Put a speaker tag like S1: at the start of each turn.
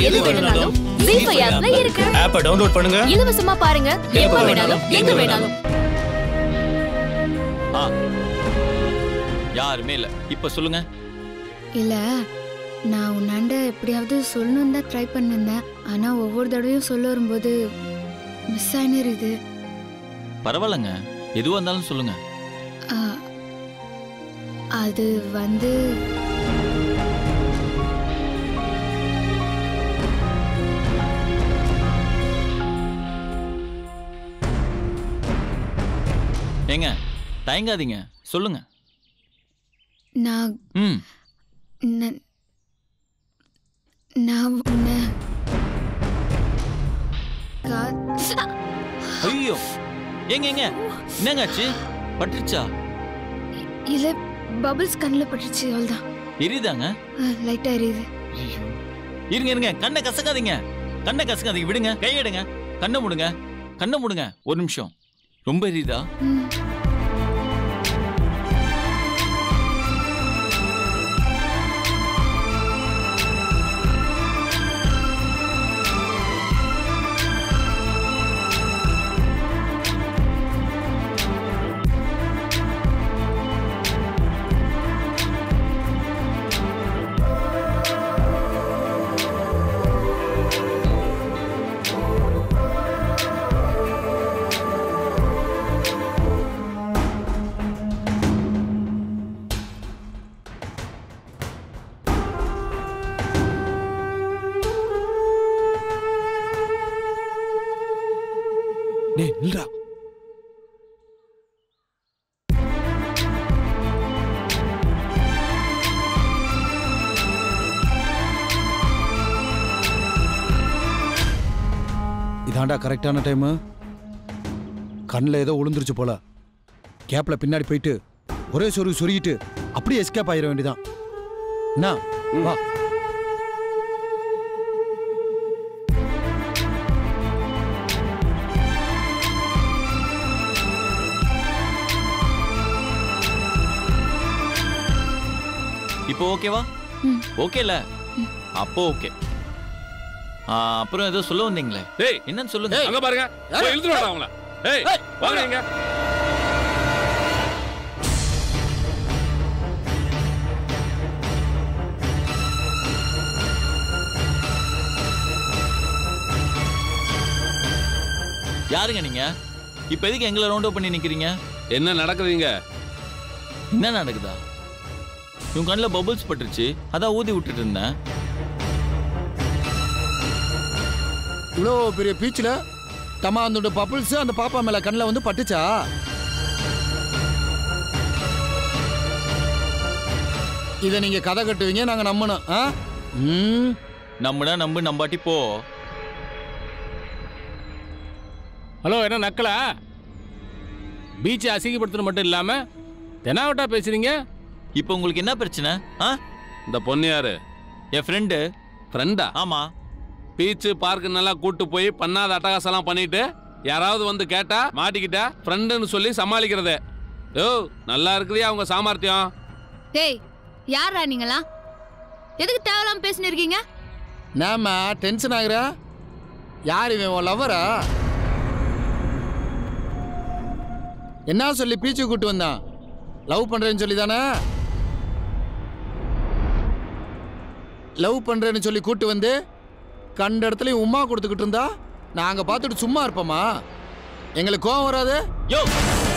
S1: எது வேணும்னாலும் ஜீ ஃபைவ் ஆப்ல இருக்கு
S2: ஆப்பை டவுன்லோட் பண்ணுங்க
S1: இலவசமா பாருங்க எப்ப வேணாலும் எங்க வேணாலும்
S3: ஆ யாருமே இல்ல இப்ப சொல்லுங்க
S4: இல்ல நான் உன்னாண்ட எப்படியாவது சொல்லணும்னு தான் ட்ரை பண்ணிருந்தேன் ஆனா ஒவ்வொரு தடவையும் சொல்ல வரும்போது மிஸ் ஆயினிருது
S3: பரவாயில்லங்க எதுவா இருந்தாலும் சொல்லுங்க
S4: ஆ, அது வந்து
S3: ஏங்க தயங்காதீங்க சொல்லுங்க
S4: நான்
S3: ம்
S4: ந- நான் உன்னை கா-
S3: ஐயோ ஏங்க ஏங்க என்னங்க ஆச்சு பட்டுருச்சா
S4: இல்ல பபிள்ஸ் கண்ணில் பட்டுச்சு அவ்வளோதான்
S3: எரியுதாங்க
S4: லைட்டா எரியுது
S3: இருங்க இருங்க கண்ணை கசக்காதீங்க கண்ணை கசக்காதீங்க விடுங்க கையெடுங்க கண்ணை மூடுங்க கண்ணை மூடுங்க ஒரு நிமிஷம் ரொம்ப எரியுதா
S4: ம்.
S5: டேய் நில்றா இதாண்டா கரெக்டான டைமு கண்ணில் ஏதோ உளுந்துருச்சு போல கேப்பில் பின்னாடி போயிட்டு ஒரே சொரு சொருகிட்டு அப்படியே எஸ்கேப் ஆயிட வேண்டியதான் என்ன வா
S3: இப்போ ஓகேவா
S4: ம்.
S3: ஓகேல அப்போ ஓகே ஆ, அப்புறம் ஏதோ சொல்ல வந்தீங்களே
S6: டேய்
S3: என்னன்னு சொல்லுங்க
S6: அங்க பாருங்க போய் இழுத்துட்டு வாடா அவங்கள ஏய் வாங்க இங்க
S3: யாருங்க நீங்க இப்போ எதுக்கு எங்களை ரவுண்ட் அப் பண்ணி நிக்கிறீங்க
S6: என்ன நடக்குதுங்க
S3: என்ன நடக்குதா இவன் கண்ணில் பபுள்ஸ் பட்டுருச்சு அதான் ஊதி விட்டுட்டு இருந்தேன்
S5: இவ்வளோ பெரிய பீச்சில் டமாந்தோட பப்பிள்ஸ் அந்த பாப்பா மேல கண்ணில் வந்து பட்டுச்சா இதை நீங்க கதை கட்டுவீங்க நாங்க நம்பணும் ஆ ம்
S3: நம்மடா நம்பு நம்பாட்டி போ
S7: ஹலோ என்ன நக்கலா பீச்சை அசிங்கப்படுத்துறது மட்டும் இல்லாம தெனாவட்டா பேசுறீங்க
S3: இப்போ உங்களுக்கு என்ன பிரச்சனை ஆ
S6: இந்த பொண்ணு யாரு
S3: என் ஃப்ரெண்டு
S6: ஃப்ரெண்டா
S3: ஆமா
S6: பீச்சு பார்க்கு நல்லா கூட்டு போய் பண்ணாத அட்டகாசம்லாம் பண்ணிட்டு யாராவது வந்து கேட்டா மாட்டிக்கிட்டா ஃப்ரெண்டுன்னு சொல்லி சமாளிக்கிறது யோ நல்லா இருக்குதியா அவங்க சாமர்த்தியம்
S4: டேய் யாரா நீங்களா எதுக்கு தேவையில்லாம பேசினு இருக்கீங்க
S5: நாம டென்ஷன் ஆகுற யார் இவன் உன் லவ்வரா என்ன சொல்லி பீச்சு கூட்டு வந்தான் லவ் பண்றேன்னு சொல்லி தானே லவ் பண்றேன்னு சொல்லி கூட்டு வந்து கண்ட இடத்துலயும் உமா கொடுத்துக்கிட்டு இருந்தா நாங்க பார்த்துட்டு சும்மா இருப்போமா எங்களுக்கு கோவம் வராது
S3: யோ